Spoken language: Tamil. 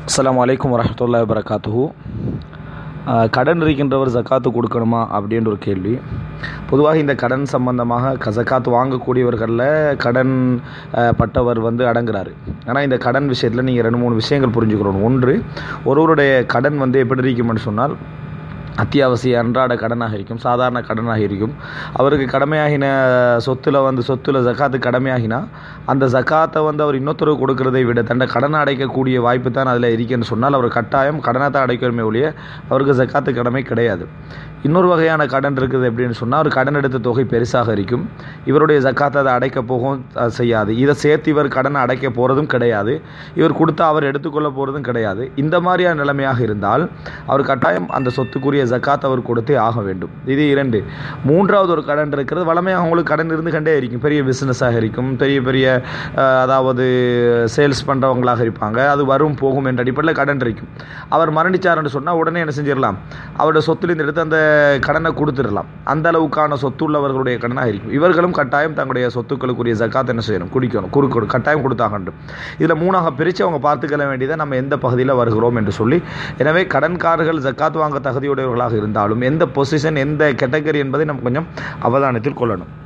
அஸ்ஸலாமு அலைக்கும் வரஹ்மத்துல்லாஹி வரகாத்துஹு கடன் இருக்கின்றவர் ஜக்காத்து கொடுக்கணுமா அப்படின்ற ஒரு கேள்வி பொதுவாக இந்த கடன் சம்பந்தமாக க ஜக்காத்து வாங்கக்கூடியவர்களில் கடன் அஹ், பட்டவர் வந்து அடங்குறாரு ஆனால் இந்த கடன் விஷயத்தில் நீங்கள் ரெண்டு மூணு விஷயங்கள் புரிஞ்சுக்கணும் ஒன்று ஒருவருடைய கடன் வந்து எப்படி இருக்கும்னு சொன்னால் அத்தியாவசிய அன்றாட கடனாக இருக்கும் சாதாரண கடனாக இருக்கும் அவருக்கு கடமையாகின சொத்துல வந்து சொத்துல ஜக்காத்து கடமையாகினா அந்த ஜக்காத்தை வந்து அவர் இன்னொருத்தருக்கு கொடுக்கறதை விட தன்னை கடனை அடைக்கக்கூடிய வாய்ப்பு தான் அதில் இருக்குன்னு சொன்னால் அவர் கட்டாயம் கடனை தான் அடைக்கணுமே ஒழிய அவருக்கு ஜக்காத்து கடமை கிடையாது இன்னொரு வகையான கடன் இருக்குது எப்படின்னு சொன்னால் அவர் கடன் எடுத்த தொகை பெருசாக இருக்கும் இவருடைய ஜக்காத்தை அதை அடைக்க போகவும் அஹ், செய்யாது இதை சேர்த்து இவர் கடனை அடைக்க போகிறதும் கிடையாது இவர் கொடுத்தா அவர் எடுத்துக்கொள்ள போகிறதும் கிடையாது இந்த மாதிரியான நிலைமையாக இருந்தால் அவர் கட்டாயம் அந்த சொத்துக்குரிய ஜக்காத் அவர் கொடுத்தே ஆக வேண்டும் இது இரண்டு மூன்றாவது ஒரு கடன் இருக்கிறது வளமையாக அவங்களுக்கு கடன் இருந்து கண்டே இருக்கும் பெரிய பிஸ்னஸாக இருக்கும் பெரிய பெரிய அஹ், அதாவது சேல்ஸ் பண்ணுறவங்களாக இருப்பாங்க அது வரும் போகும் என்ற அடிப்படையில் கடன் இருக்கும் அவர் மரணிச்சாருன்னு சொன்னால் உடனே என்ன செஞ்சிடலாம் அவருடைய சொத்துலேருந்து எடுத்து அந்த கடனை கொடுத்துடலாம் அந்த அளவுக்கான சொத்து உள்ளவர்களுடைய கடனாக இருக்கும் இவர்களும் கட்டாயம் தங்களுடைய சொத்துக்களுக்குரிய ஜக்காத் என்ன செய்யணும் குடிக்கணும் குறுக்கணும் கட்டாயம் கொடுத்தாக வேண்டும் இதில் மூணாக பிரித்து அவங்க பார்த்துக்கொள்ள வேண்டியதை நம்ம எந்த பகுதியில் வருகிறோம் என்று சொல்லி எனவே கடன்காரர்கள் ஜக்காத் வாங்க தகுதியுடையவர்களாக இருந்தாலும் எந்த பொசிஷன் எந்த கேட்டகரி என்பதை நம்ம கொஞ்சம் அவதானத்தில் கொள்ளணும்